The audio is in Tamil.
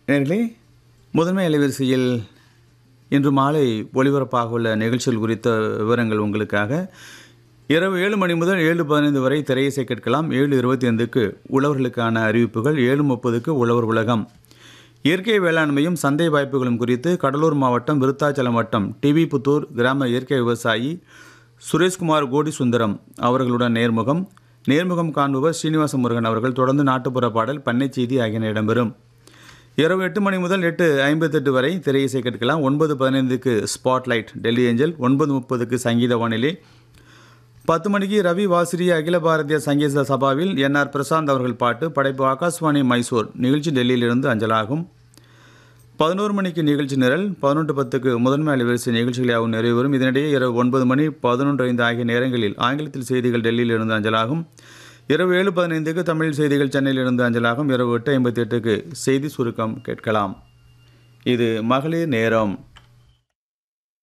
நேர்களே முதன்மை அலைவரிசையில் இன்று மாலை ஒளிபரப்பாக உள்ள நிகழ்ச்சிகள் குறித்த விவரங்கள் உங்களுக்காக இரவு ஏழு மணி முதல் ஏழு பதினைந்து வரை திரையிசை கேட்கலாம் ஏழு இருபத்தி ஐந்துக்கு உழவர்களுக்கான அறிவிப்புகள் ஏழு முப்பதுக்கு உழவர் உலகம் இயற்கை வேளாண்மையும் சந்தை வாய்ப்புகளும் குறித்து கடலூர் மாவட்டம் விருத்தாச்சலம் வட்டம் டிவி புத்தூர் கிராம இயற்கை விவசாயி சுரேஷ்குமார் கோடி சுந்தரம் அவர்களுடன் நேர்முகம் நேர்முகம் காண்பவர் ஸ்ரீனிவாச முருகன் அவர்கள் தொடர்ந்து நாட்டுப்புற பாடல் பண்ணை செய்தி ஆகியன இடம்பெறும் இரவு எட்டு மணி முதல் எட்டு ஐம்பத்தெட்டு வரை திரையிசை கேட்கலாம் ஒன்பது பதினைந்துக்கு ஸ்பாட்லைட் டெல்லி ஏஞ்சல் ஒன்பது முப்பதுக்கு சங்கீத வானிலை பத்து மணிக்கு ரவி வாசிரி அகில பாரதிய சங்கீத சபாவில் என்ஆர் பிரசாந்த் அவர்கள் பாட்டு படைப்பு ஆகாஷ்வாணி மைசூர் நிகழ்ச்சி டெல்லியிலிருந்து அஞ்சலாகும் பதினோரு மணிக்கு நிகழ்ச்சி நிரல் பதினொன்று பத்துக்கு முதன்மை அலைவரிசை நிகழ்ச்சிகளாகவும் நிறைவு வரும் இதனிடையே இரவு ஒன்பது மணி பதினொன்று ஐந்து ஆகிய நேரங்களில் ஆங்கிலத்தில் செய்திகள் டெல்லியிலிருந்து அஞ்சலாகும் இரவு ஏழு பதினைந்துக்கு தமிழ் செய்திகள் சென்னையிலிருந்து அஞ்சலாகும் இரவு எட்டு ஐம்பத்தி எட்டுக்கு செய்தி சுருக்கம் கேட்கலாம் இது மகளிர் நேரம்